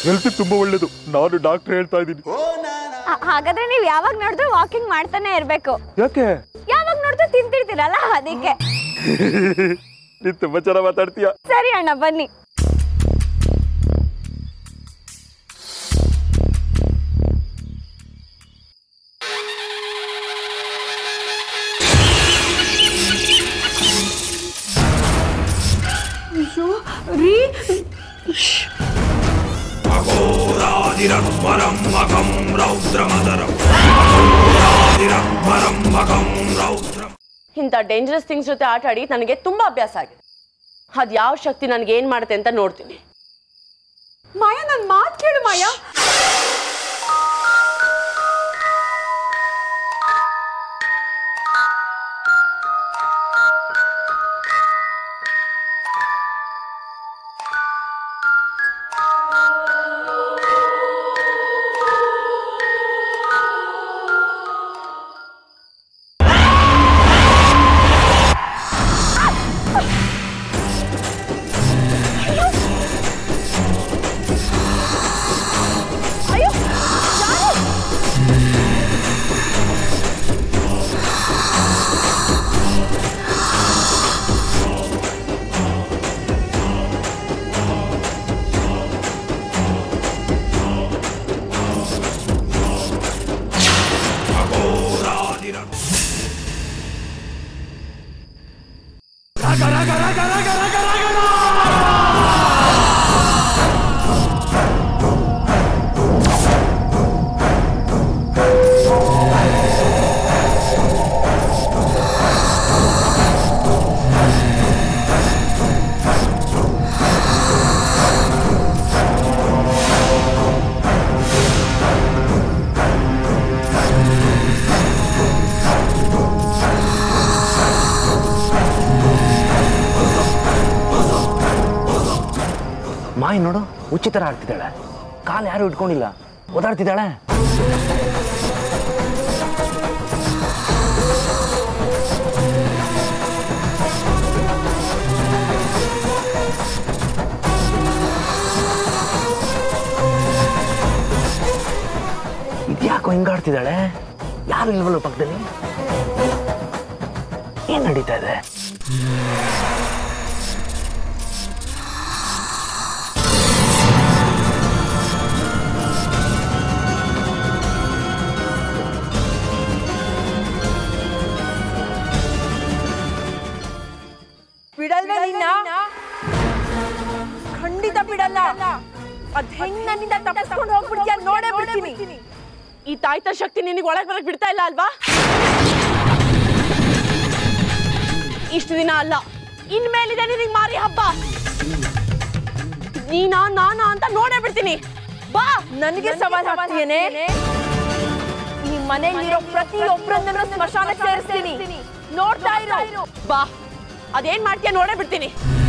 Health ತುಂಬಾ ಒಳ್ಳೇದು ನಾನು ಡಾಕ್ಟರ್ ಹೇಳ್ತಾ ಇದ್ದೀನಿ ಆ- ಹಾಗಾದ್ರೆ ನೀವು ಯಾವಾಗ ನೋಡಿದ್ರು ವಾಕಿಂಗ್ ಮಾಡ್ತಾನೆ ಇರ್ಬೇಕು ಯಾಕೆ ಯಾವಾಗ ನೋಡಿದ್ರು ತಿಂತಿರ್ತೀರಲ್ಲ ಅದಕ್ಕೆ ನೀನ್ ತುಂಬಾ ಚೆನ್ನಾಗಿ ಮಾತಾಡ್ತೀಯ ಸರಿ ಅಣ್ಣ ಬನ್ನಿ ಅಯ್ಯೋ ರೀ ಇಂಥ ಡೇಂಜರಸ್ ಥಿಂಗ್ಸ್ ಜೊತೆ ಆಟ ಆಡಿ ನನಗೆ ತುಂಬಾ ಅಭ್ಯಾಸ ಆಗಿದೆ ಅದು ಯಾವ ಶಕ್ತಿ ನನಗೆ ಏನು ಮಾಡುತ್ತೆ ಅಂತ ನೋಡ್ತೀನಿ ಮಾಯಾ ನನ್ನ ಮಾತು ಕೇಳು ಮಾಯಾ ಮಾಯಿ ನೋಡು ಹುಚ್ಚಿ ಥರ ಆಡ್ತಿದ್ದಾಳೆ ಕಾಲು ಯಾರು ಇಟ್ಕೊಂಡಿಲ್ಲ ಓದಾಡ್ತಿದ್ದಾಳೆ ಇದ್ಯಾಕೋ ಹಿಂಗಾಡ್ತಿದ್ದಾಳೆ ಯಾರು ಇಲ್ವಲ್ಲ ಪಕ್ಕದಲ್ಲಿ ಏನ್ ನಡೀತಾ ಇದೆ ಬಿಡಲ್ವೇ ನಿನ್ನ ಖಂಡಿತ ಬಿಡಲ್ಲ ಅದ್ ಹೆಂಗ್ ನನ್ನಿಂದ ತಪ್ಪಿಸ್ಕೊಂಡು ಹೋಗ್ಬಿಡ್ತೀಯ ನೋಡೇ ಬಿಡ್ತೀನಿ ಈ ತಾಯ್ತ ಶಕ್ತಿ ನಿನಗೆ ಒಳಗೆ ಬರಕ್ ಬಿಡ್ತಾ ಇಲ್ಲ ಅಲ್ವಾ ಇಷ್ಟು ದಿನ ಅಲ್ಲ ಇನ್ಮೇಲಿದೆ ನಿನಗೆ ಮಾರಿ ಹಬ್ಬ ನೀನಾ ನಾನಾ ಅಂತ ನೋಡೇ ಬಿಡ್ತೀನಿ ಬಾ ನನಗೆ ಸವಾಲ್ ಹಾಕ್ತೀಯೇನೆ ಈ ಮನೆಯಲ್ಲಿರೋ ಪ್ರತಿಯೊಬ್ಬರನ್ನ ಸ್ಮಶಾನಕ್ಕೆ ಸೇರಿಸ್ತೀನಿ ನೋಡ್ತಾ ಇರು ಬಾ ಅದೇನ್ ಮಾಡ್ತೀಯ ನೋಡೇ ಬಿಡ್ತೀನಿ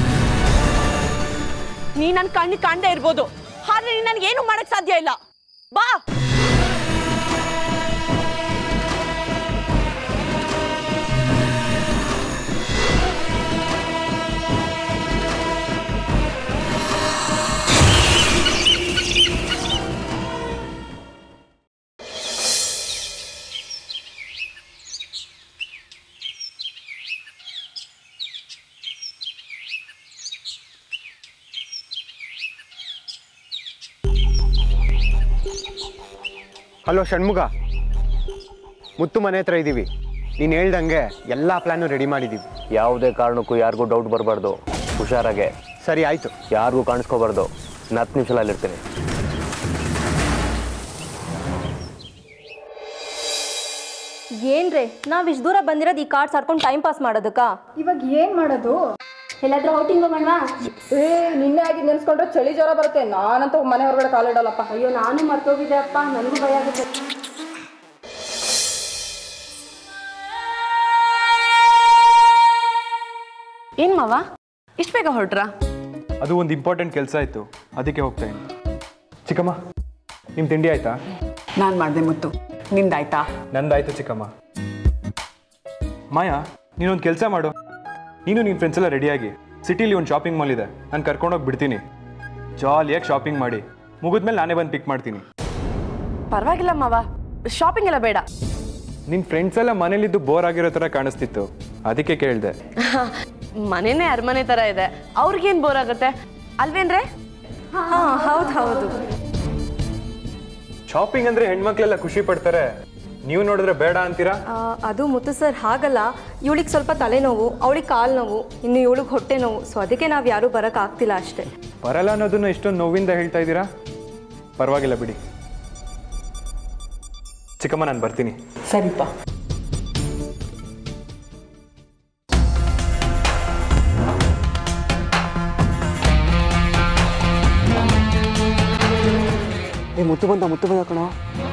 ನೀ ನನ್ ಕಣ್ಣಿ ಕಾಣದೇ ಇರ್ಬೋದು ಆದ್ರೆ ನೀನ್ ನನ್ಗೆ ಏನು ಮಾಡಕ್ ಸಾಧ್ಯ ಇಲ್ಲ ಬಾ ಹಲೋ ಷಣ್ಮುಗ ಮುತ್ತು ಮನೆ ಹತ್ರ ಇದ್ದೀವಿ ನೀನು ಹೇಳ್ದಂಗೆ ಎಲ್ಲ ಪ್ಲ್ಯಾನು ರೆಡಿ ಮಾಡಿದ್ದೀವಿ ಯಾವುದೇ ಕಾರಣಕ್ಕೂ ಯಾರಿಗೂ ಡೌಟ್ ಬರಬಾರ್ದು ಹುಷಾರಾಗೆ ಸರಿ ಆಯಿತು ಯಾರಿಗೂ ಕಾಣಿಸ್ಕೋಬಾರ್ದು ಇನ್ನು ಹತ್ತು ನಿಮಿಷದಲ್ಲಿ ಅಲ್ಲಿರ್ತೀನಿ ಏನ್ರಿ ನಾವ್ ಇಷ್ಟು ದೂರ ಬಂದಿರೋದು ಈ ಕಾರ್ಡ್ಸ್ ಆಡ್ಕೊಂಡು ಟೈಮ್ ಪಾಸ್ ಮಾಡೋದಕ್ಕ ಇವಾಗ ಏನ್ ಮಾಡೋದು ಎಲ್ಲಾದ್ರೂ ಔಟಿಂಗ್ ಹೋಗೋಣ ಏ ನಿನ್ನೆ ಆಗಿ ನೆನ್ಸ್ಕೊಂಡ್ರೆ ಚಳಿ ಜ್ವರ ಬರುತ್ತೆ ನಾನಂತೂ ಮನೆ ಹೊರಗಡೆ ಕಾಲಿಡಲ್ಲಪ್ಪ ಅಯ್ಯೋ ನಾನು ಮರ್ತೋಗಿದ್ದೆ ಅಪ್ಪ ನನಗೂ ಭಯ ಆಗುತ್ತೆ ಏನ್ ಮಾವ ಇಷ್ಟ ಬೇಗ ಹೊರಟ್ರ ಅದು ಒಂದು ಇಂಪಾರ್ಟೆಂಟ್ ಕೆಲಸ ಇತ್ತು ಅದಕ್ಕೆ ಹೋಗ್ತಾ ಇದ್ದೀನಿ ಚಿಕ್ಕಮ್ಮ ನಿಮ್ಮ ತಿಂಡಿ ಆಯ್ತಾ ನಾನು ಮಾಡಿದೆ ಮುತ್ತು ನಿಂದಾಯ್ತಾ ನಂದಾಯ್ತು ಚಿಕ್ಕಮ್ಮ ಮಾಯಾ ನೀನೊಂದು ಕೆಲಸ ಮಾಡು ನೀನು ನಿನ್ನ ಫ್ರೆಂಡ್ಸ್ ಎಲ್ಲ ರೆಡಿಯಾಗಿ ಸಿಟಿಲಿ ಒಂದು ಶಾಪಿಂಗ್ ಮಾಲ್ ಇದೆ ನಾನು ಕರ್ಕೊಂಡೋಗಿ ಬಿಡ್ತೀನಿ ಜಾಲಿಯಾಗಿ ಶಾಪಿಂಗ್ ಮಾಡಿ ಮುಗಿದ್ಮೇಲೆ ನಾನೇ ಬಂದು ಪಿಕ್ ಮಾಡ್ತೀನಿ ಪರವಾಗಿಲ್ಲ ಮಾವ ಶಾಪಿಂಗ್ ಎಲ್ಲ ಬೇಡ ನಿನ್ನ ಫ್ರೆಂಡ್ಸ್ ಎಲ್ಲ ಮನೇಲಿದ್ದು ಬೋರ್ ಆಗಿರೋ ಥರ ಕಾಣಿಸ್ತಿತ್ತು ಅದಕ್ಕೆ ಕೇಳಿದೆ ಮನೆನೇ ಅರಮನೆ ತರ ಇದೆ ಅವ್ರಿಗೇನ್ ಬೋರ್ ಆಗುತ್ತೆ ಅಲ್ವೇನ್ರೆ ಹಾಂ ಹೌದು ಹೌದು ಶಾಪಿಂಗ್ ಅಂದರೆ ಹೆಣ್ಮಕ್ಳೆಲ್ಲ ಖುಷಿ ಪಡ್ತಾರೆ ನೀವು ನೋಡಿದ್ರೆ ಬೇಡ ಅಂತೀರಾ ಆ, ಅದು ಮುತ್ತು ಸರ್ ಹಾಗಲ್ಲ ಇವಳಿಗೆ ಸ್ವಲ್ಪ ತಲೆನೋವು ಅವಳಿಗೆ ಕಾಲು ನೋವು ಇನ್ನು ಇವಳಿಗೆ ಹೊಟ್ಟೆ ನೋವು ಸೊ ಅದಕ್ಕೆ ನಾವು ಯಾರೂ ಬರೋಕ್ಕಾಗ್ತಿಲ್ಲ ಅಷ್ಟೇ ಬರಲ್ಲ ಅನ್ನೋದನ್ನ ಇಷ್ಟೊಂದು ನೋವಿಂದ ಹೇಳ್ತಾ ಇದ್ದೀರಾ ಪರವಾಗಿಲ್ಲ ಬಿಡಿ ಚಿಕ್ಕಮ್ಮ ನಾನು ಬರ್ತೀನಿ ಸರಿಪ್ಪ ಏ ಮುತ್ತು ಬಂದ ಮುತ್ತು ಬಂದ ಕಣೋ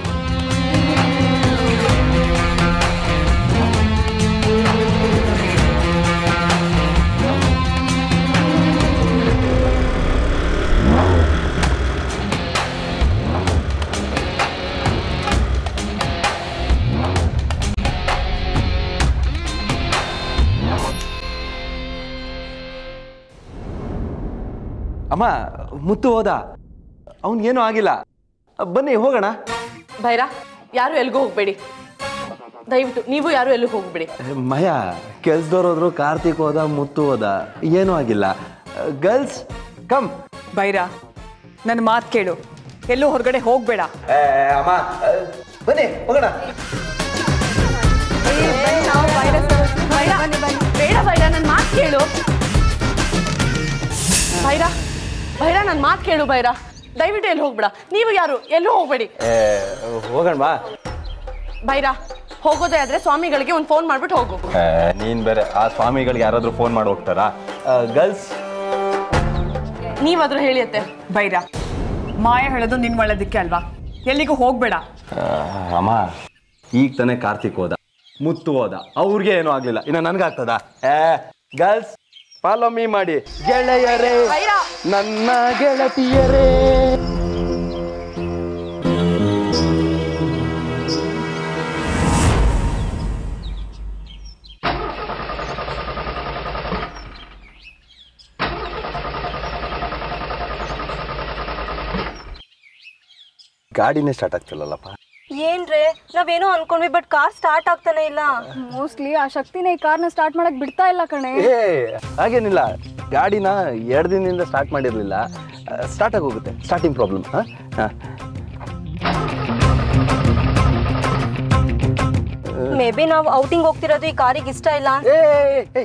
ಅಮ್ಮ ಮುತ್ತು ಹೋದ ಅವನಿಗೇನು ಆಗಿಲ್ಲ ಬನ್ನಿ ಹೋಗೋಣ ಭೈರ ಯಾರು ಎಲ್ಗೂ ಹೋಗ್ಬೇಡಿ ದಯವಿಟ್ಟು ನೀವು ಯಾರು ಎಲ್ಲೂ ಹೋಗ್ಬೇಡಿ ಮಯ ಕೆಲ್ಸದವ್ರು ಹೋದ್ರು ಕಾರ್ತಿಕ್ ಹೋದ ಮುತ್ತು ಹೋದ ಏನೂ ಆಗಿಲ್ಲ ಗರ್ಲ್ಸ್ ಕಮ್ ಬೈರ ನನ್ನ ಮಾತು ಕೇಳು ಎಲ್ಲೂ ಹೊರಗಡೆ ಹೋಗಬೇಡ ಅಮ್ಮ ಬನ್ನಿ ಹೋಗೋಣ ಭೈರ ಬೇಡ ಭೈರ ನನ್ನ ಮಾತು ಕೇಳು ಭೈರ ಭೈರ ನನ್ನ ಮಾತು ಕೇಳು ಭೈರ ದಯವಿಟ್ಟು ಎಲ್ಲಿ ಹೋಗ್ಬೇಡ ನೀವು ಯಾರು ಎಲ್ಲೂ ಹೋಗ್ಬೇಡಿ ಹೋಗೋಣ ಬಾ ಭೈರ ಹೋಗೋದೇ ಆದ್ರೆ ಸ್ವಾಮಿಗಳಿಗೆ ಒಂದು ಫೋನ್ ಮಾಡ್ಬಿಟ್ಟು ಹೋಗು ನೀನ್ ಬೇರೆ ಆ ಸ್ವಾಮಿಗಳಿಗೆ ಯಾರಾದ್ರೂ ಫೋನ್ ಮಾಡಿ ಹೋಗ್ತಾರಾ ಗರ್ಲ್ಸ್ ನೀವಾದ್ರೂ ಹೇಳಿ ಅತ್ತೆ ಬೈರ ಮಾಯ ಹೇಳೋದು ನಿನ್ ಒಳ್ಳೇದಕ್ಕೆ ಅಲ್ವಾ ಎಲ್ಲಿಗೂ ಹೋಗಬೇಡ ಅಮ್ಮ ಈಗ ತಾನೇ ಕಾರ್ತಿಕ್ ಹೋದ ಮುತ್ತು ಹೋದ ಅವ್ರಿಗೆ ಏನೂ ಆಗ್ಲಿಲ್ಲ ಇನ್ನು ನನ್ಗಾಗ್ತದ ಏ ಗರ್ಲ್ಸ್ ಫಾಲೋ ಮೀ ಮಾಡಿ ಗೆಳೆಯರೇ ನನ್ನ ಗೆಳತಿಯರೇ ಗಾಡಿನೇ ಸ್ಟಾರ್ಟ್ ಆಗ್ತಿಲ್ಲಲ್ಲಪ್ಪ ಏನ್ರೇ ನಾವೇನೋ ಅನ್ಕೊಂಡ್ವಿ ಬಟ್ ಕಾರ್ ಸ್ಟಾರ್ಟ್ ಆಗ್ತಾನೆ ಇಲ್ಲ ಮೋಸ್ಟ್ಲಿ ಆ ಶಕ್ತಿನ ಈ ಕಾರ್ನ ಸ್ಟಾರ್ಟ್ ಮಾಡಕ್ ಬಿಡ್ತಾ ಇಲ್ಲ ಕಣೆ ಏ ಹಾಗೇನಿಲ್ಲ ಗಾಡಿನ ಎರಡು ದಿನದಿಂದ ಸ್ಟಾರ್ಟ್ ಮಾಡಿರಲಿಲ್ಲ ಸ್ಟಾರ್ಟ್ ಆಗಿ ಹೋಗುತ್ತೆ ಸ್ಟಾರ್ಟಿಂಗ್ ಪ್ರಾಬ್ಲಮ್ ಹಾಂ ಹಾಂ ಮೇ ಬಿ ನಾವು ಔಟಿಂಗ್ ಹೋಗ್ತಿರೋದು ಈ ಕಾರಿಗೆ ಇಷ್ಟ ಇಲ್ಲ ಅಂತ ಏ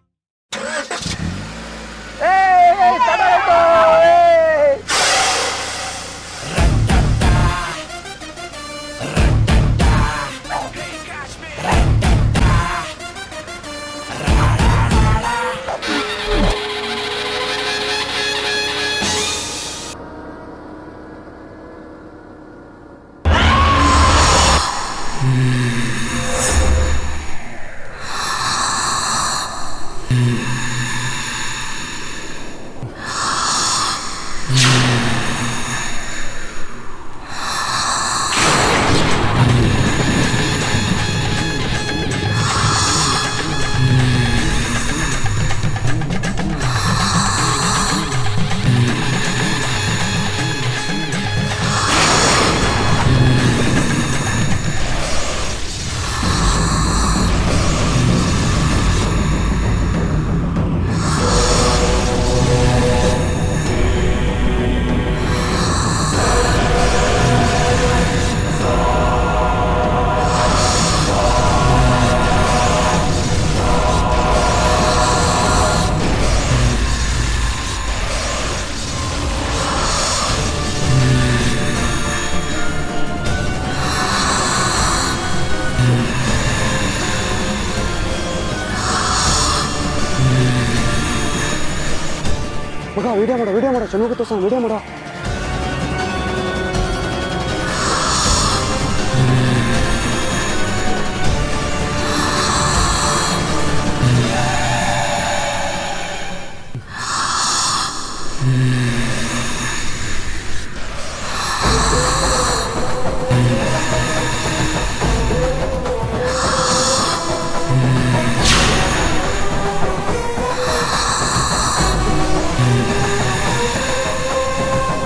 ಮಗ ವಿಡಿಯೋ ಮಾಡೋ ವಿಡಿಯೋ ಮಾಡೋ ಚೆನ್ನಾಗಿ ತೋರ್ಸ ವಿಡಿಯೋ ಮಾಡೋ ಏ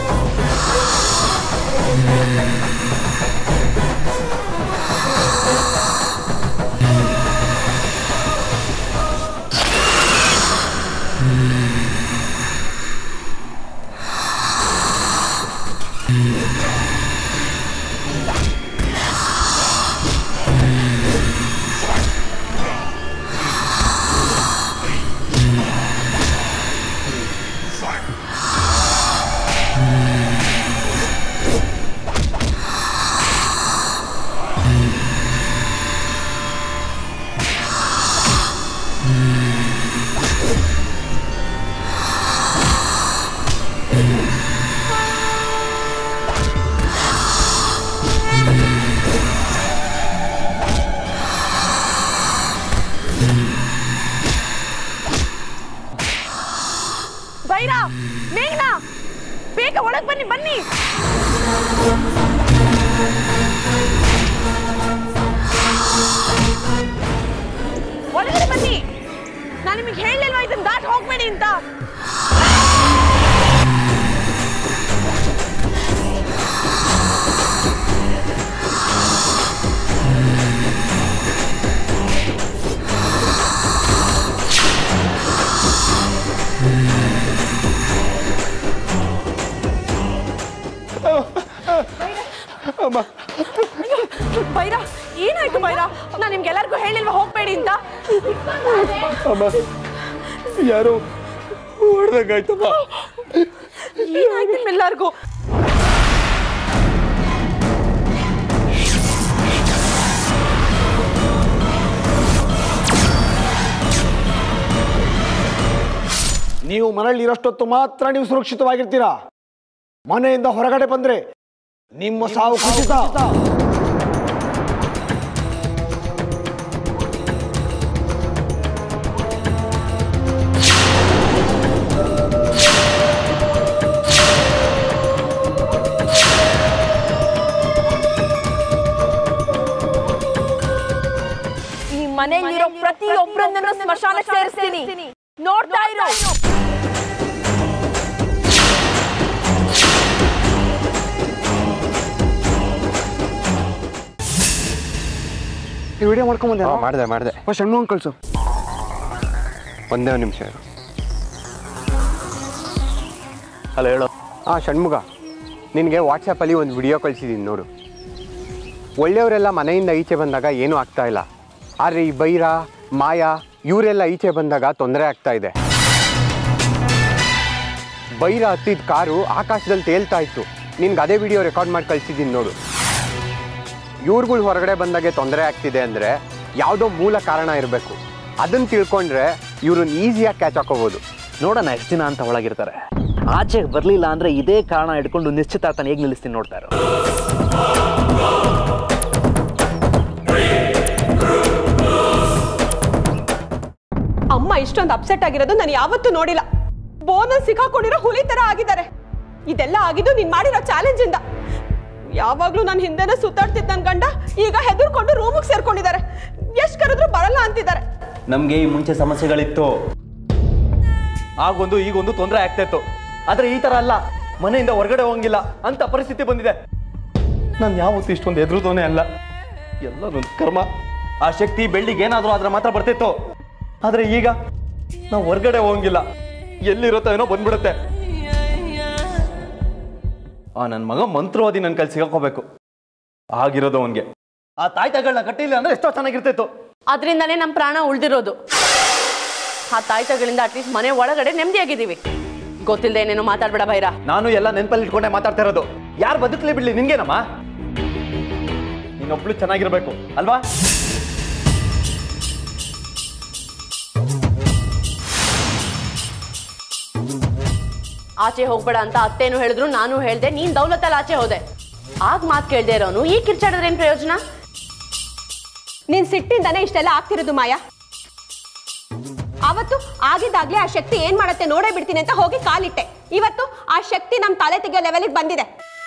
ಒಳಗ್ ಬನ್ನಿ ಬನ್ನಿ ಒಳಗಡೆ ಬನ್ನಿ ನಾನು ನಿಮಗೆ ಹೇಳಿಲ್ವಾ ಇದನ್ನ ದಾಟ್ ಹೋಗ್ಬೇಡಿ ಅಂತ ಬೈರ ಏನಾಯ್ತು ಬೈರ ನಾನು ನಿಮ್ಗೆಲ್ಲರಿಗೂ ಹೇಳಿಲ್ವಾ ಹೋಗ್ಬೇಡಿ ಅಂತ ಯಾರೋ ಹೊಡೆದಂಗಾಯ್ತಮ್ಮ ಏನಾಯ್ತು ನಿಮ್ಮೆಲ್ಲರಿಗೂ ನೀವು ಮನೆಯಲ್ಲಿ ಇರೋಷ್ಟೊತ್ತು ಮಾತ್ರ ನೀವು ಸುರಕ್ಷಿತವಾಗಿರ್ತೀರಾ ಮನೆಯಿಂದ ಹೊರಗಡೆ ಬಂದ್ರೆ ನಿಮ್ಮ ಸಾವು ಖಚಿತ ಈ ಮನೆಯಲ್ಲಿರೋ ಪ್ರತಿಯೊಬ್ಬರನ್ನು ಸ್ಮಶಾನಕ್ಕೆ ಸೇರಿಸ್ತೀನಿ ನೋಡ್ತಾ ಇರೋ ಈ ವಿಡಿಯೋ ಮಾಡ್ಕೊಂಬಂದೆ ಮಾಡಿದೆ ಮಾಡಿದೆ ಫಸ್ಟ್ ಷಣ್ಮುಗನ್ ಕಳ್ಸು ಒಂದೇ ಒಂದು ನಿಮಿಷ ಇರು ಅಲ್ಲ ಹೇಳೋ ಹಾಂ ಷಣ್ಮುಗ ನಿನಗೆ ವಾಟ್ಸಪ್ಪಲ್ಲಿ ಒಂದು ವಿಡಿಯೋ ಕಳಿಸಿದ್ದೀನಿ ನೋಡು ಒಳ್ಳೆಯವರೆಲ್ಲ ಮನೆಯಿಂದ ಈಚೆ ಬಂದಾಗ ಏನೂ ಆಗ್ತಾ ಇಲ್ಲ ಆದರೆ ಈ ಬೈರ ಮಾಯಾ ಇವರೆಲ್ಲ ಈಚೆ ಬಂದಾಗ ತೊಂದರೆ ಆಗ್ತಾ ಇದೆ ಬೈರ ಹತ್ತಿದ ಕಾರು ಆಕಾಶದಲ್ಲಿ ತೇಲ್ತಾ ಇತ್ತು ನಿನ್ಗೆ ಅದೇ ವಿಡಿಯೋ ರೆಕಾರ್ಡ್ ಮಾಡಿ ಕಳಿಸಿದ್ದೀನಿ ನೋಡು ಇವ್ರುಗಳು ಹೊರಗಡೆ ಬಂದಾಗೆ ತೊಂದರೆ ಆಗ್ತಿದೆ ಅಂದರೆ ಯಾವುದೋ ಮೂಲ ಕಾರಣ ಇರಬೇಕು ಅದನ್ನು ತಿಳ್ಕೊಂಡ್ರೆ ಇವ್ರನ್ನ ಈಸಿಯಾಗಿ ಕ್ಯಾಚ್ ಹಾಕೋಬೋದು ನೋಡೋಣ ಎಷ್ಟು ದಿನ ಅಂತ ಒಳಗಿರ್ತಾರೆ ಆಚೆಗೆ ಬರಲಿಲ್ಲ ಅಂದ್ರೆ ಇದೇ ಕಾರಣ ಇಟ್ಕೊಂಡು ನಿಶ್ಚಿತಾರ್ಥನ ಹೇಗೆ ನಿಲ್ಲಿಸ್ತೀನಿ ನೋಡ್ತಾ ಇರೋ ಅಮ್ಮ ಇಷ್ಟೊಂದು ಅಪ್ಸೆಟ್ ಆಗಿರೋದು ನಾನು ಯಾವತ್ತೂ ನೋಡಿಲ್ಲ ಬೋನಸ್ ಸಿಕ್ಕಾಕೊಂಡಿರೋ ಹುಲಿ ತರ ಆಗಿದ್ದಾರೆ ಇದೆಲ್ಲ ಆಗಿದ್ದು ನೀನ್ ಮಾಡಿರೋ ಚಾಲೆಂಜ್ ಇಂದ ಯಾವಾಗ್ಲೂ ನನ್ನ ಹಿಂದೆನೇ ಸುತ್ತಾಡ್ತಿದ್ದ ನನ್ ಗಂಡ ಈಗ ಹೆದರ್ಕೊಂಡು ರೂಮಿಗೆ ಸೇರ್ಕೊಂಡಿದ್ದಾರೆ ಎಷ್ಟ್ ಕರೆದ್ರು ಬರಲ್ಲ ಅಂತಿದ್ದಾರೆ ನಮಗೆ ಈ ಮುಂಚೆ ಸಮಸ್ಯೆಗಳಿತ್ತು ಆಗೊಂದು ಈಗೊಂದು ತೊಂದರೆ ಆಗ್ತಾ ಇತ್ತು ಆದ್ರೆ ಈ ತರ ಅಲ್ಲ ಮನೆಯಿಂದ ಹೊರಗಡೆ ಹೋಗಂಗಿಲ್ಲ ಅಂತ ಪರಿಸ್ಥಿತಿ ಬಂದಿದೆ ನಾನು ಯಾವತ್ತೂ ಇಷ್ಟೊಂದು ಎದುರುದೋನೆ ಅಲ್ಲ ಎಲ್ಲ ನನ್ನ ಕರ್ಮ ಆ ಶಕ್ತಿ ಬೆಳ್ಳಿಗೆ ಏನಾದರೂ ಆದ್ರೆ ಮಾತ್ರ ಬರ್ತಿತ್ತು ಆದ್ರೆ ಈಗ ನಾವು ಹೊರಗಡೆ ಹೋಗಂಗಿಲ್ಲ ಎಲ್ಲಿರುತ್ತೋ ಏನೋ ಬಂದ್ಬಿಡುತ್ತೆ ಆ ನನ್ನ ಮಗ ಮಂತ್ರವಾದಿ ನನ್ನ ಕೈಲಿ ಸಿಗಾಕೋಬೇಕು ಆಗಿರೋದು ಅವನಿಗೆ ಆ ತಾಯ್ತಗಳನ್ನ ಕಟ್ಟಿಲ್ಲ ಅಂದ್ರೆ ಎಷ್ಟೋ ಚೆನ್ನಾಗಿರ್ತಿತ್ತು ಅದರಿಂದನೇ ನಮ್ಮ ಪ್ರಾಣ ಉಳ್ದಿರೋದು ಆ ತಾಯ್ತಗಳಿಂದ ಅಟ್ಲೀಸ್ಟ್ ಮನೆ ಒಳಗಡೆ ನೆಮ್ಮದಿಯಾಗಿದ್ದೀವಿ ಗೊತ್ತಿಲ್ಲದೆ ಏನೇನೋ ಮಾತಾಡ್ಬೇಡ ಬೈರ ನಾನು ಎಲ್ಲ ನೆನಪಲ್ಲಿ ಇಟ್ಕೊಂಡೆ ಮಾತಾಡ್ತಾ ಇರೋದು ಯಾರು ಬದುಕಲಿ ಬಿಡ್ಲಿ ನಿನ್ಗೇನಮ್ಮ ನೀನೊಬ್ಳು ಚೆನ್ನಾಗಿರ್ಬೇಕು ಅಲ್ವಾ ಆಚೆ ಹೋಗ್ಬೇಡ ಅಂತ ಅತ್ತೇನು ಹೇಳಿದ್ರು ನಾನು ಹೇಳ್ದೆ ನೀನ್ ದೌಲತ್ತಲ್ಲಿ ಆಚೆ ಹೋದೆ ಆಗ ಮಾತು ಕೇಳ್ದೆ ಇರೋನು ಈ ಕಿರ್ಚಾಡಿದ್ರೆ ಏನ್ ಪ್ರಯೋಜನ ನೀನ್ ಸಿಟ್ಟಿಂದಾನೆ ಇಷ್ಟೆಲ್ಲ ಆಗ್ತಿರೋದು ಮಾಯಾ ಅವತ್ತು ಆಗಿದ್ದಾಗ್ಲೇ ಆ ಶಕ್ತಿ ಏನ್ ಮಾಡತ್ತೆ ನೋಡೇ ಬಿಡ್ತೀನಿ ಅಂತ ಹೋಗಿ ಕಾಲಿಟ್ಟೆ ಇವತ್ತು ಆ ಶಕ್ತಿ ನಮ್ ತಲೆ ತೆಗೆಯೋ ಲೆವೆಲ್ಗೆ ಬಂದಿದೆ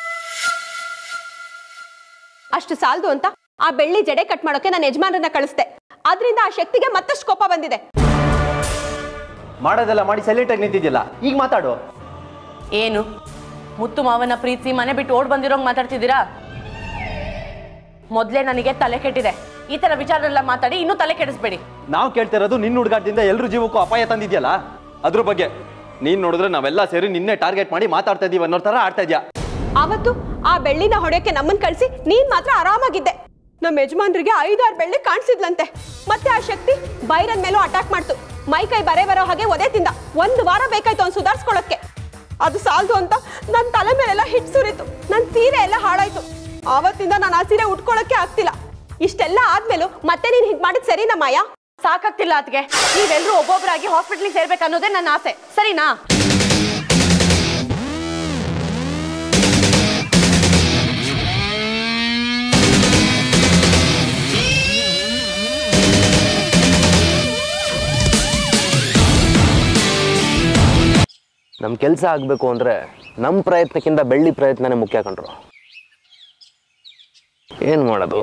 ಅಷ್ಟು ಸಾಲದು ಅಂತ ಆ ಬೆಳ್ಳಿ ಜಡೆ ಕಟ್ ಮಾಡೋಕೆ ನಾನು ಯಜಮಾನರನ್ನ ಕಳಿಸ್ದೆ ಆದ್ರಿಂದ ಆ ಶಕ್ತಿಗೆ ಮತ್ತಷ್ಟು ಕೋಪ ಬಂದಿದೆ ಮಾಡೋದೆಲ್ಲ ಮಾಡಿ ಸೈಲೆಂಟ್ ಆಗಿ ನಿಂತಿದ್ಯಲ್ಲ ಈಗ ಮಾತಾಡು ಏನು ಮುತ್ತು ಮಾವನ ಪ್ರೀತಿ ಮನೆ ಬಿಟ್ಟು ಓಡ್ ಬಂದಿರೋಂಗ್ ಮಾತಾಡ್ತಿದ್ದೀರಾ ಮೊದ್ಲೇ ನನಗೆ ತಲೆ ಕೆಟ್ಟಿದೆ ಈ ತರ ವಿಚಾರಗಳೆಲ್ಲ ಮಾತಾಡಿ ಇನ್ನೂ ತಲೆ ಕೆಡಿಸ್ಬೇಡಿ ನಾವು ಕೇಳ್ತಿರೋದು ನಿನ್ನ ಹುಡುಗಾಟದಿಂದ ಎಲ್ರ ಜೀವಕ್ಕೂ ಅಪಾಯ ತಂದಿದ್ಯಲ್ಲ ಅದ್ರ ಬಗ್ಗೆ ನೀನ್ ನೋಡಿದ್ರೆ ನಾವೆಲ್ಲ ಸೇರಿ ನಿನ್ನೆ ಟಾರ್ಗೆಟ್ ಮಾಡಿ ಮಾತಾಡ್ತಾ ಇದೀವಿ ಅನ್ನೋ ತರ ಆಡ್ತಾ ಇದ್ಯಾ ಅವತ್ತು ಆ ಬೆಳ್ಳಿನ ಹೊಡೆಯೋಕೆ ನಮ್ಮನ್ ಕಳಿಸಿ ನೀನ್ ಮಾತ್ರ ಆರಾಮಾಗಿದ್ದೆ ನಮ್ಮ ಯಜಮಾನ್ರಿಗೆ ಐದಾರು ಬೆಳ್ಳಿ ಕಾಣಿಸಿದ್ಲಂತೆ ಮತ್ತೆ ಆ ಶಕ್ತಿ ಬೈರನ್ ಮೇಲೂ ಅಟ್ಯಾಕ್ ಮಾಡ್ತು ಮೈ ಕೈ ಬರೆ ಬರೋ ಹಾಗೆ ಒದೆ ತಿಂದ ಒಂದು ವಾರ ಬೇಕಾಯ್ತು ಅವ್ನು ಸುಧಾರಿಸ್ಕೊಳ್ಳೋಕ್ಕೆ ಅದು ಸಾಲದು ಅಂತ ನನ್ನ ತಲೆ ಮೇಲೆಲ್ಲ ಹಿಟ್ ಸುರಿತು ನನ್ನ ಸೀರೆ ಎಲ್ಲ ಹಾಳಾಯ್ತು ಆವತ್ತಿಂದ ನಾನು ಆ ಸೀರೆ ಉಟ್ಕೊಳ್ಳೋಕೆ ಆಗ್ತಿಲ್ಲ ಇಷ್ಟೆಲ್ಲ ಆದ್ಮೇಲೂ ಮತ್ತೆ ನೀನ್ ಹೀಗ್ ಮಾಡಿದ್ ಸರಿನಾ ಮಾಯಾ ಸಾಕಾಗ್ತಿಲ್ಲ ಅದಕ್ಕೆ ನೀವೆಲ್ಲರೂ ಒಬ್ಬೊಬ್ಬರಾಗಿ ಹಾಸ್ಪಿಟ್ಲಿಗೆ ಸೇರ್ಬೇಕು ಅನ್ನೋದೇ ನನ್ನ ಆಸೆ ಸರಿನಾ ನಮ್ಮ ಕೆಲಸ ಆಗಬೇಕು ಅಂದರೆ ನಮ್ಮ ಪ್ರಯತ್ನಕ್ಕಿಂತ ಬೆಳ್ಳಿ ಪ್ರಯತ್ನನೇ ಮುಖ್ಯ ಕಂಡ್ರು ಏನು ಮಾಡೋದು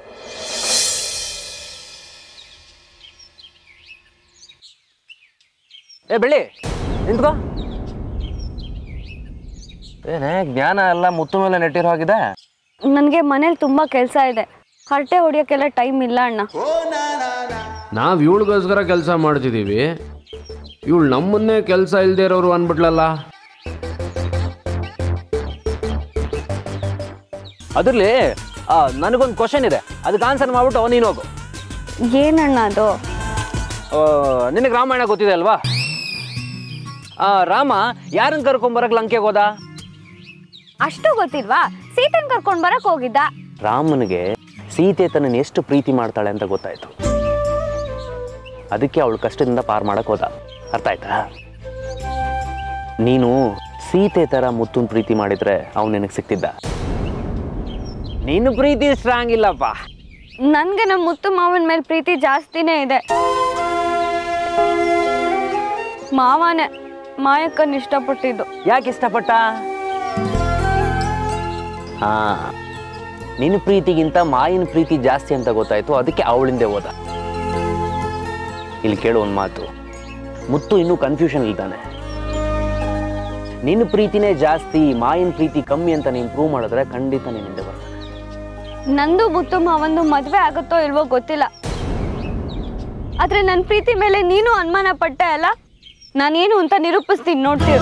ಏ ಬೆಳ್ಳಿ ನಿಂತ್ಕೋ ಏನೇ ಜ್ಞಾನ ಎಲ್ಲ ಮುತ್ತು ಮೇಲೆ ನೆಟ್ಟಿರೋ ಹಾಗಿದೆ ನನಗೆ ಮನೇಲಿ ತುಂಬ ಕೆಲಸ ಇದೆ ಹರಟೆ ಹೊಡಿಯೋಕ್ಕೆಲ್ಲ ಟೈಮ್ ಇಲ್ಲ ಅಣ್ಣ ನಾವು ಇವಳಿಗೋಸ್ಕರ ಕೆಲಸ ಮಾಡ್ತಿದ್ದೀವಿ ಇವಳು ನಮ್ಮನ್ನೇ ಕೆಲಸ ಇಲ್ಲದೆ ಇರೋರು ಅಂದ್ಬಿಟ್ಲಲ್ಲ ಅದರಲ್ಲಿ ನನಗೊಂದು ಕ್ವಶನ್ ಇದೆ ಅದಕ್ಕೆ ಆನ್ಸರ್ ಮಾಡ್ಬಿಟ್ಟು ನೀನು ಹೋಗು ಏನಣ್ಣ ಅದು ಆ, ನಿನಗೆ ರಾಮಾಯಣ ಗೊತ್ತಿದೆ ಅಲ್ವಾ ಆ, ರಾಮ ಯಾರನ್ನ ಕರ್ಕೊಂಬರಕ್ ಲಂಕೆಗೆ ಹೋದ ಅಷ್ಟು ಗೊತ್ತಿಲ್ವಾ ಸೀತನ್ ಕರ್ಕೊಂಡ್ ಬರಕ್ ಹೋಗಿದ್ದ ರಾಮನಿಗೆ ಸೀತೆ ತನ್ನನ್ನು ಎಷ್ಟು ಪ್ರೀತಿ ಮಾಡ್ತಾಳೆ ಅಂತ ಗೊತ್ತಾಯ್ತು ಅದಕ್ಕೆ ಅವಳು ಕಷ್ಟದಿಂದ ಪಾರ್ ಮಾಡಕ್ ಹೋದ ಅರ್ಥ ಆಯ್ತಾ ನೀನು ಸೀತೆ ತರ ಮುತ್ತುನ್ ಪ್ರೀತಿ ಮಾಡಿದ್ರೆ ಅವನು ನಿನಗೆ ಸಿಕ್ತಿದ್ದ ನಿನ್ನ ಪ್ರೀತಿ ಸ್ಟ್ರಾಂಗ್ ಇಲ್ಲಪ್ಪ ನನ್ಗೆ ನಮ್ಮ ಮುತ್ತು ಮಾವನ ಮೇಲೆ ಪ್ರೀತಿ ಜಾಸ್ತಿನೇ ಇದೆ ಮಾವನೇ ಮಾಯಕ್ಕನ್ ಇಷ್ಟಪಟ್ಟಿದ್ದು ಯಾಕೆ ಇಷ್ಟಪಟ್ಟ ಹಾ ನಿನ್ನ ಪ್ರೀತಿಗಿಂತ ಮಾಯಿನ ಪ್ರೀತಿ ಜಾಸ್ತಿ ಅಂತ ಗೊತ್ತಾಯ್ತು ಅದಕ್ಕೆ ಅವಳಿಂದೆ ಹೋದ ಇಲ್ಲಿ ಕೇಳು ಒಂದು ಮಾತು ಮುತ್ತು ಇನ್ನೂ ಕನ್ಫ್ಯೂಷನ್ ಇದ್ದಾನೆ ನಿನ್ನ ಪ್ರೀತಿನೇ ಜಾಸ್ತಿ ಮಾಯಿನ ಪ್ರೀತಿ ಕಮ್ಮಿ ಅಂತ ನೀನು ಪ್ರೂವ್ ಮಾಡಿದ್ರೆ ಖಂಡಿತ ನಿನ್ನಿಂದ ಬರ್ತಾನೆ ನಂದು ಮುತ್ತು ಮಾವಂದು ಮದ್ವೆ ಆಗುತ್ತೋ ಇಲ್ವೋ ಗೊತ್ತಿಲ್ಲ ಆದ್ರೆ ನನ್ನ ಪ್ರೀತಿ ಮೇಲೆ ನೀನು ಅನುಮಾನ ಪಟ್ಟೆ ಅಲ್ಲ ನಾನೇನು ಅಂತ ನಿರೂಪಿಸ್ತೀನಿ ನೋಡ್ತೀವಿ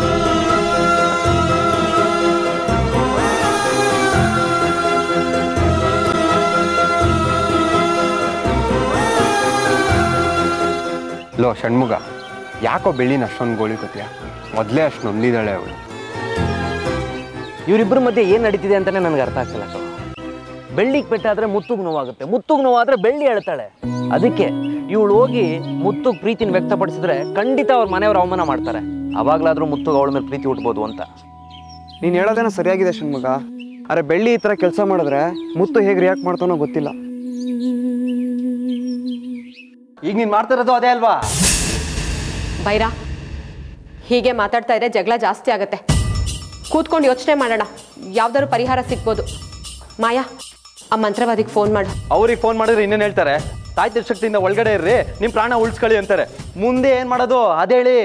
ಲೋ ಷಣ್ಮುಗ ಯಾಕೋ ಬೆಳ್ಳಿನ ಅಷ್ಟೊಂದು ಗೋಳಿ ಗೊತ್ತೀಯಾ ಮೊದಲೇ ಅಷ್ಟು ನೊಂದಿದ್ದಾಳೆ ಅವಳು ಇವರಿಬ್ಬರ ಮಧ್ಯೆ ಏನು ನಡೀತಿದೆ ಅಂತಾನೆ ನನಗೆ ಅರ್ಥ ಆಗ್ತಿಲ್ಲ ಕಣೋ. ಬೆಳ್ಳಿಗೆ ಪೆಟ್ಟಾದ್ರೆ ಮುತ್ತುಗ್ ನೋವಾಗುತ್ತೆ ಮುತ್ತುಗ್ ನೋವಾದ್ರೆ ಬೆಳ್ಳಿ ಹೇಳ್ತಾಳೆ ಅದಕ್ಕೆ ಇವಳು ಹೋಗಿ ಮುತ್ತುಗ್ ಪ್ರೀತಿನ ವ್ಯಕ್ತಪಡಿಸಿದ್ರೆ ಖಂಡಿತ ಅವ್ರ ಮನೆಯವ್ರು ಅವಮಾನ ಮಾಡ್ತಾರೆ ಅವಾಗ್ಲಾದ್ರೂ ಮುತ್ತುಗ್ ಅವಳ ಮೇಲೆ ಪ್ರೀತಿ ಹುಟ್ಬೋದು ಅಂತ ನೀನು ಹೇಳೋದೇನೋ ಸರಿಯಾಗಿದೆ ಷಣ್ಮುಗ ಅರೆ ಬೆಳ್ಳಿ ಈ ಥರ ಕೆಲಸ ಮಾಡಿದ್ರೆ ಮುತ್ತು ಹೇಗೆ ರಿಯಾಕ್ಟ್ ಮಾಡ್ತಾನೋ ಗೊತ್ತಿಲ್ಲ ಈಗ ನೀನು ಮಾಡ್ತಿರೋದು ಅದೇ ಅಲ್ವಾ ಬೈರಾ ಹೀಗೆ ಮಾತಾಡ್ತಾ ಇದ್ರೆ ಜಗಳ ಜಾಸ್ತಿ ಆಗತ್ತೆ ಕೂತ್ಕೊಂಡು ಯೋಚನೆ ಮಾಡೋಣ ಯಾವ್ದಾದ್ರು ಪರಿಹಾರ ಸಿಗ್ಬೋದು ಮಾಯಾ ಆ ಮಂತ್ರವಾದಿಗೆ ಫೋನ್ ಮಾಡು ಅವ್ರಿಗೆ ಫೋನ್ ಮಾಡಿದ್ರೆ ಇನ್ನೇನು ಹೇಳ್ತಾರೆ ತಾಯಿ ತಿರ್ಶಕ್ತಿಯಿಂದ ಒಳಗಡೆ ಇರ್ರಿ ನಿಮ್ಮ ಪ್ರಾಣ ಉಳಿಸ್ಕೊಳ್ಳಿ ಅಂತಾರೆ ಮುಂದೆ ಏನು ಮಾಡೋದು ಅದೇಳಿ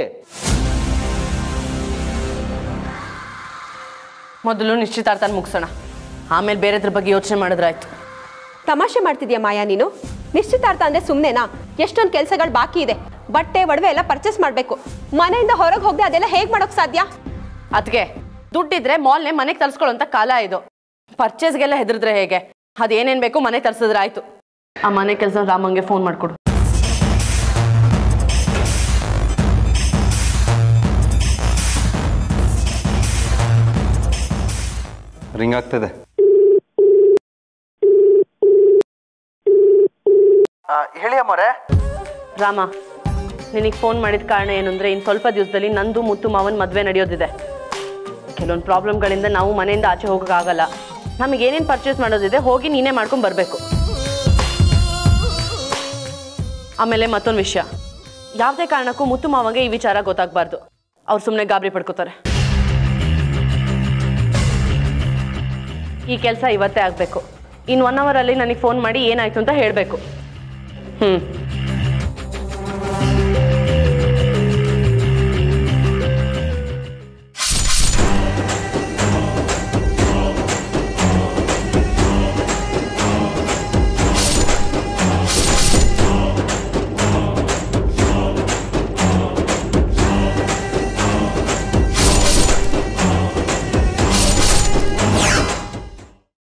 ಮೊದಲು ನಿಶ್ಚಿತಾರ್ಥನ ಮುಗಿಸೋಣ ಆಮೇಲೆ ಬೇರೆದ್ರ ಬಗ್ಗೆ ಯೋಚನೆ ಮಾಡಿದ್ರಾಯ್ತು ತಮಾಷೆ ಮಾಡ್ತಿದ್ಯಾ ಮಾಯಾ ನೀನು ನಿಶ್ಚಿತಾರ್ಥ ಅಂದ್ರೆ ಸುಮ್ಮನೆನಾ ಎಷ್ಟೊಂದು ಕೆಲಸಗಳು ಬಾಕಿ ಇದೆ ಬಟ್ಟೆ ಒಡವೆ ಎಲ್ಲ ಪರ್ಚೇಸ್ ಮಾಡಬೇಕು ಮನೆಯಿಂದ ಹೊರಗೆ ಹೋಗದೆ ಅದೆಲ್ಲ ಹೇಗೆ ಮಾಡೋಕ್ ಸಾಧ್ಯ ಅದಕ್ಕೆ ದುಡ್ಡಿದ್ರೆ ಮಾಲ್ನೇ ಮನೆಗೆ ತರಿಸ್ಕೊಳ್ಳೋಂಥ ಕಾಲ ಇದು ಪರ್ಚೇಸ್ಗೆಲ್ಲ ಹೆದರಿದ್ರೆ ಹೇಗೆ ಅದೇನೇನು ಬೇಕು ಮನೆ ತರಿಸಿದ್ರೆ ಆಯ್ತು ಆ ಮನೆ ಕೆಲಸ ರಾಮಂಗೆ ಫೋನ್ ಮಾಡಿಕೊಡು ರಿಂಗ್ ಆಗ್ತದೆ ಹೇಳಿ ಅಮ್ಮರೇ ರಾಮ ನಿನಗೆ ಫೋನ್ ಮಾಡಿದ ಕಾರಣ ಏನು ಅಂದರೆ ಇನ್ನು ಸ್ವಲ್ಪ ದಿವಸದಲ್ಲಿ ನಂದು ಮುತ್ತು ಮಾವನ ಮದುವೆ ನಡೆಯೋದಿದೆ ಕೆಲವೊಂದು ಪ್ರಾಬ್ಲಮ್ಗಳಿಂದ ನಾವು ಮನೆಯಿಂದ ಆಚೆ ಹೋಗೋಕ್ಕಾಗಲ್ಲ ನಮಗೆ ಏನೇನು ಪರ್ಚೇಸ್ ಮಾಡೋದಿದೆ ಹೋಗಿ ನೀನೇ ಮಾಡ್ಕೊಂಡು ಬರಬೇಕು ಆಮೇಲೆ ಮತ್ತೊಂದು ವಿಷಯ ಯಾವುದೇ ಕಾರಣಕ್ಕೂ ಮುತ್ತು ಮಾವಂಗೆ ಈ ವಿಚಾರ ಗೊತ್ತಾಗಬಾರ್ದು ಅವ್ರು ಸುಮ್ಮನೆ ಗಾಬರಿ ಪಡ್ಕೋತಾರೆ ಈ ಕೆಲಸ ಇವತ್ತೇ ಆಗಬೇಕು ಇನ್ನು ಒನ್ ಅವರಲ್ಲಿ ನನಗೆ ಫೋನ್ ಮಾಡಿ ಏನಾಯ್ತು ಅಂತ ಹೇಳಬೇಕು ಹ್ಞೂ